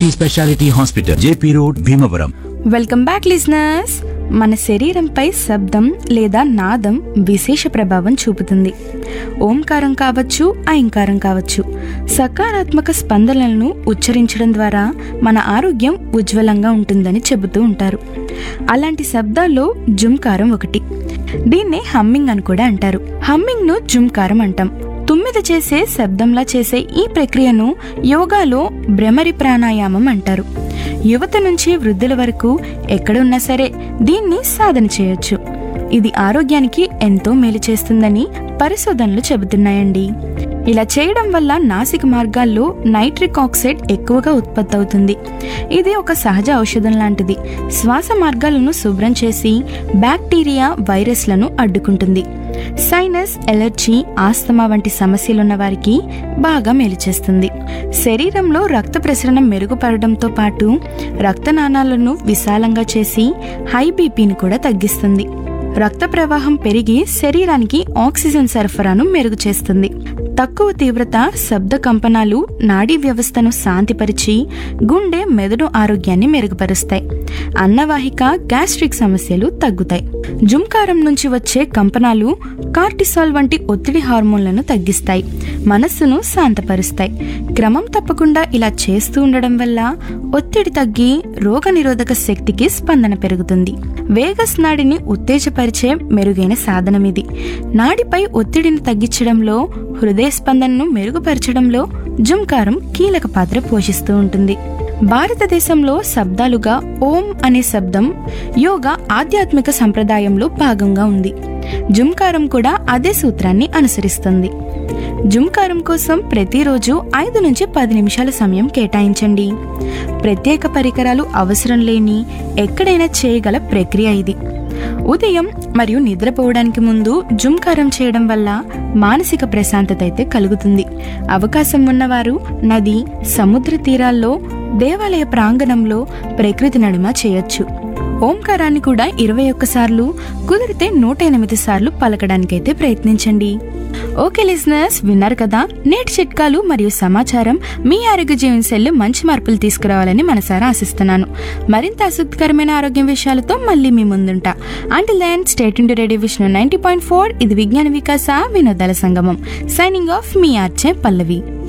multi speciality hospital JP road Bhimavaram welcome back listeners మన శరీరంపై శబ్దం లేదా నాదం విశేష ప్రభావం చూపుతుంది ఓంకారం కావచ్చు ఐంకారం కావచ్చు సకారాత్మక స్పందనలను ఉచ్చరించడం ద్వారా మన ఆరోగ్యం ఉజ్వలంగా ఉంటుందని చెబుతూ ఉంటారు అలాంటి శబ్దాల్లో జుంకారం ఒకటి దీన్నే హమ్మింగ్ అని కూడా అంటారు హమ్మింగ్ ను జుంకారం అంటాం తుమ్మిద చేసే శబ్దంలా చేసే ఈ ప్రక్రియను యోగాలో భ్రమరి ప్రాణాయామం అంటారు యువత నుంచి వృద్ధుల వరకు ఎక్కడున్నా సరే దీన్ని సాధన చేయొచ్చు ఇది ఆరోగ్యానికి ఎంతో మేలు చేస్తుందని పరిశోధనలు చెబుతున్నాయండి ఇలా చేయడం వల్ల నాసిక మార్గాల్లో నైట్రిక్ ఆక్సైడ్ ఎక్కువగా ఉత్పత్తి అవుతుంది ఇది ఒక సహజ ఔషధం లాంటిది శ్వాస మార్గాలను శుభ్రం చేసి బ్యాక్టీరియా వైరస్లను అడ్డుకుంటుంది సైనస్ ఎలర్జీ ఆస్తమా వంటి సమస్యలున్న వారికి బాగా మేలు చేస్తుంది శరీరంలో రక్త ప్రసరణ మెరుగుపడడంతో పాటు రక్తనాళాలను విశాలంగా చేసి హై బీపీని కూడా తగ్గిస్తుంది రక్త ప్రవాహం పెరిగి శరీరానికి ఆక్సిజన్ సరఫరాను మెరుగు చేస్తుంది తక్కువ తీవ్రత శబ్ద కంపనాలు నాడీ వ్యవస్థను శాంతిపరిచి గుండె మెదడు ఆరోగ్యాన్ని మెరుగుపరుస్తాయి అన్నవాహిక గ్యాస్ట్రిక్ సమస్యలు తగ్గుతాయి జుంకారం నుంచి వచ్చే కంపనాలు కార్టిసాల్ వంటి ఒత్తిడి హార్మోన్లను తగ్గిస్తాయి మనస్సును శాంతపరుస్తాయి క్రమం తప్పకుండా ఇలా చేస్తూ ఉండడం వల్ల ఒత్తిడి తగ్గి రోగనిరోధక శక్తికి స్పందన పెరుగుతుంది వేగస్ నాడిని ఉత్తేజపరిచే మెరుగైన సాధనం ఇది నాడిపై ఒత్తిడిని తగ్గించడంలో హృదయ స్పందనను మెరుగుపరచడంలో జుంకారం కీలక పాత్ర పోషిస్తూ ఉంటుంది భారతదేశంలో శబ్దాలుగా ఓం అనే శబ్దం యోగా ఆధ్యాత్మిక సంప్రదాయంలో భాగంగా ఉంది జుంకారం కూడా అదే సూత్రాన్ని అనుసరిస్తుంది జుంకారం కోసం ప్రతిరోజు ఐదు నుంచి పది నిమిషాల సమయం కేటాయించండి ప్రత్యేక పరికరాలు అవసరం లేని ఎక్కడైనా చేయగల ప్రక్రియ ఇది ఉదయం మరియు నిద్రపోవడానికి ముందు జుంకారం చేయడం వల్ల మానసిక ప్రశాంతత అయితే కలుగుతుంది అవకాశం ఉన్నవారు నది సముద్ర తీరాల్లో దేవాలయ ప్రాంగణంలో ప్రకృతి నడుమ చేయొచ్చు ఓంకారాన్ని కూడా ఇరవై ఒక్కసార్లు కుదిరితే నూట ఎనిమిది సార్లు పలకడానికైతే ప్రయత్నించండి ఓకే లిజనర్స్ విన్నారు కదా నేటి చిట్కాలు మరియు సమాచారం మీ ఆరోగ్య జీవనశైలిలో మంచి మార్పులు తీసుకురావాలని మనసారా ఆశిస్తున్నాను మరింత ఆసక్తికరమైన ఆరోగ్యం విషయాలతో మళ్ళీ మీ ముందుంటా until then state into radio Vishnu ninety point four ఇది విజ్ఞాన వికాస వినోదాల సంగమం సైనింగ్ ఆఫ్ మీ ఆర్చే పల్లవి